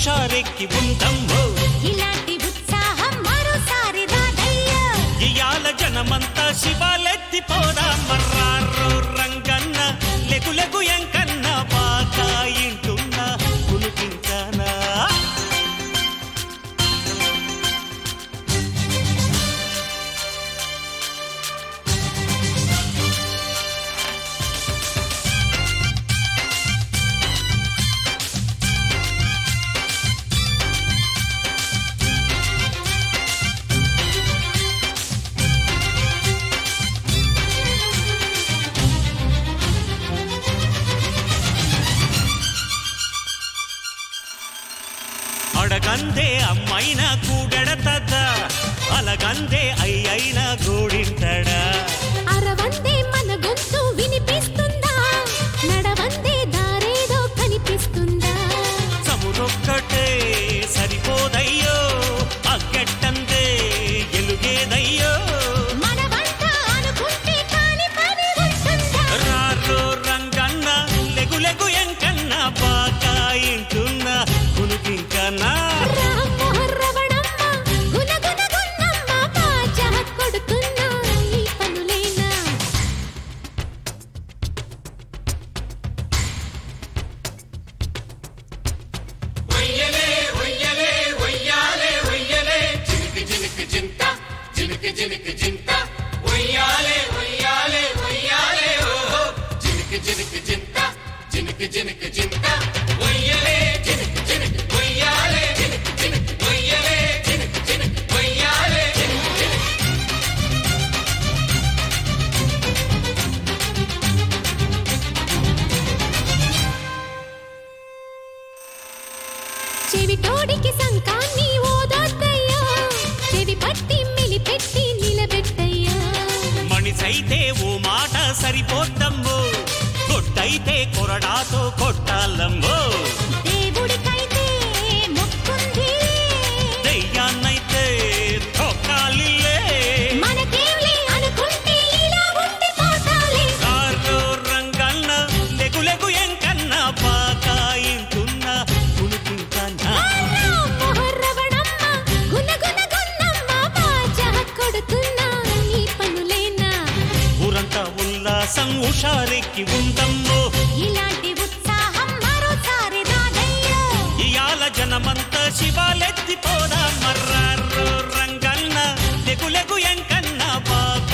హుషారెక్కి ఉందమ్మో ఇలాంటి ఉత్సాహం మరోసారి రాదయ్యా ఇయాల జనమంతా శివాలెత్తి పోదా మర్రారో రంగన్న లెగు లెగు ఎంకన్న బాగా ఇంటున్నా కునుకింకానా అడగందే అమ్మైన కూడెడతద్ద అలగందే అయ్యైన గూడింటడా అరవందే మన గొంతు వినిపిస్తుందా నడవందే దారేదో కనిపిస్తుందా చమురొక్కటే సరిపోదయ్యో అగ్గెట్టందే ఎలుగేదయ్యో మన వంట అనుకుంటే కాని పని ఉంటుందా రారో రంగన్న లెగు లెగు ఎంకన్న బాగా ఇంటున్నా కునుకింకన్నా రామ్మోహర్రవణమ్మ, గునగున గున్నమ్మ, బాజా కొడుతున్నా ఈ పనులేనా చెవిటోడికి సంకాన్ని ఓదొద్దయ్యా చెవి పట్టి మిలిపెట్టి నిలబెట్టయ్యా మనిషైతే ఓ మాట సరిపోద్దమ్మో కొట్టయితే కొరడాతో కొట్టాలమ్మో దేవుడికైతే మొక్కుంది దెయ్యాన్నైతే తొక్కాలిలే మనకేంలే అనుకుంటే ఇలా ఉండిపోతాలే రారో రంగన్న లెగు లెగు ఎంకన్న బాగా ఇంటున్నా కునుకింకన్నా మొహర్రవణమ్మ, గునగున గున్నమ్మ, బాజా కొడుతున్నా ఈ పనులేనా ఊరంతా ఉల్లాసం హుషారెక్కి ఉందమ్మో ఇలాంటి ఉత్సాహం మరోసారి రాదయ్యా ఇయాల జనమంతా శివాలెత్తి పోదా మర్రారో రంగన్న లెగు లెగు ఎంకన్న బాగా